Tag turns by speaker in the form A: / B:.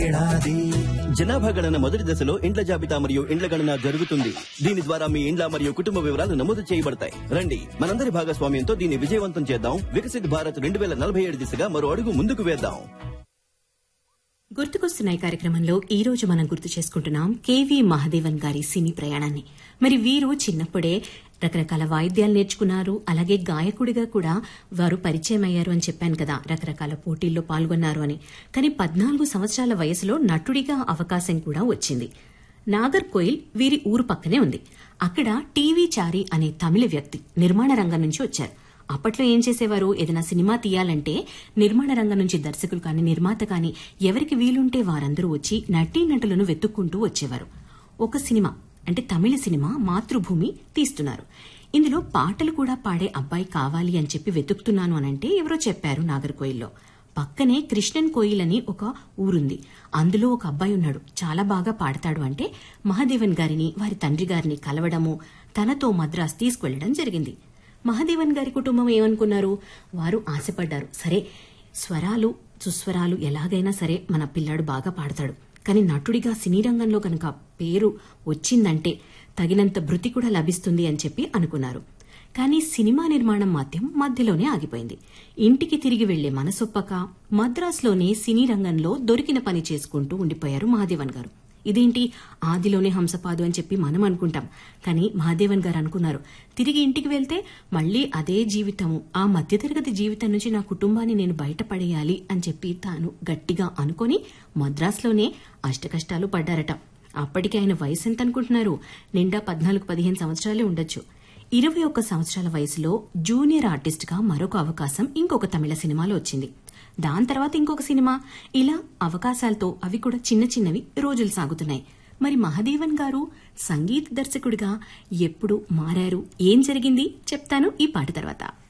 A: జనాభా గణన మొదటి దశలో ఇండ్ల జాబితా మరియు ఇండ్ల గణన జరుగుతుంది దీని ద్వారా మీ ఇండ్ల మరియు కుటుంబ వివరాలు నమోదు చేయబడతాయి రండి మనందరి భాగస్వామ్యంతో దీన్ని విజయవంతం చేద్దాం వికసిత్ భారత్ రెండు వేల నలభై ఏడు దిశగా మరో అడుగు ముందుకు వేద్దాం
B: గుర్తుకొస్తున్నాయి కార్యక్రమంలో ఈ రోజు మనం గుర్తు చేసుకుంటున్నాం కేవీ మహాదేవన్ గారి సినీ ప్రయాణాన్ని మరి వీరు చిన్నప్పుడే రకరకాల వాయిద్యాలు నేర్చుకున్నారు అలాగే గాయకుడిగా కూడా వారు పరిచయం అయ్యారు అని చెప్పాను కదా రకరకాల పోటీల్లో పాల్గొన్నారు అని కానీ పద్నాలుగు సంవత్సరాల వయసులో నటుడిగా అవకాశం కూడా వచ్చింది నాగర్ కోయిల్ వీరి ఊరు పక్కనే ఉంది అక్కడ టీవీ చారి అనే తమిళ వ్యక్తి నిర్మాణ రంగం నుంచి వచ్చారు అప్పట్లో ఏం చేసేవారు ఏదైనా సినిమా తీయాలంటే నిర్మాణ రంగం నుంచి దర్శకులు కానీ నిర్మాత కానీ ఎవరికి వీలుంటే వారందరూ వచ్చి నటీనటులను వెతుక్కుంటూ వచ్చేవారు ఒక సినిమా అంటే తమిళ సినిమా మాతృభూమి తీస్తున్నారు ఇందులో పాటలు కూడా పాడే అబ్బాయి కావాలి అని చెప్పి వెతుకుతున్నాను అనంటే ఎవరో చెప్పారు నాగర్కోయిల్లో పక్కనే కృష్ణన్ కోయిల్ అని ఒక ఊరుంది అందులో ఒక అబ్బాయి ఉన్నాడు చాలా బాగా పాడతాడు అంటే మహాదేవన్ గారిని వారి తండ్రి గారిని కలవడము తనతో మద్రాస్ తీసుకువెళ్లడం జరిగింది మహాదేవన్ గారి కుటుంబం ఏమనుకున్నారు వారు ఆశపడ్డారు సరే స్వరాలు సుస్వరాలు ఎలాగైనా సరే మన పిల్లాడు బాగా పాడతాడు కానీ నటుడిగా సినీ రంగంలో కనుక పేరు వచ్చిందంటే తగినంత భృతి కూడా లభిస్తుంది అని చెప్పి అనుకున్నారు కానీ సినిమా నిర్మాణం మాత్రం మధ్యలోనే ఆగిపోయింది ఇంటికి తిరిగి వెళ్లే మనసొప్పక మద్రాసులోనే సినీ రంగంలో దొరికిన పని చేసుకుంటూ ఉండిపోయారు మహాదేవన్ గారు ఇదేంటి ఆదిలోనే హంసపాదు అని చెప్పి మనం అనుకుంటాం కానీ మహాదేవన్ గారు అనుకున్నారు తిరిగి ఇంటికి వెళ్తే మళ్లీ అదే జీవితము ఆ మధ్యతరగతి జీవితం నుంచి నా కుటుంబాన్ని నేను బయటపడేయాలి అని చెప్పి తాను గట్టిగా అనుకొని మద్రాసులోనే అష్టకష్టాలు పడ్డారట అప్పటికి ఆయన వయసు ఎంత అనుకుంటున్నారు నిండా పద్నాలుగు పదిహేను సంవత్సరాలే ఉండొచ్చు ఇరవై ఒక్క సంవత్సరాల వయసులో జూనియర్ ఆర్టిస్ట్ గా మరొక అవకాశం ఇంకొక తమిళ సినిమాలో వచ్చింది దాని తర్వాత ఇంకొక సినిమా ఇలా అవకాశాలతో అవి కూడా చిన్న చిన్నవి రోజులు సాగుతున్నాయి మరి మహదేవన్ గారు సంగీత దర్శకుడిగా ఎప్పుడు మారారు ఏం జరిగింది చెప్తాను ఈ పాట తర్వాత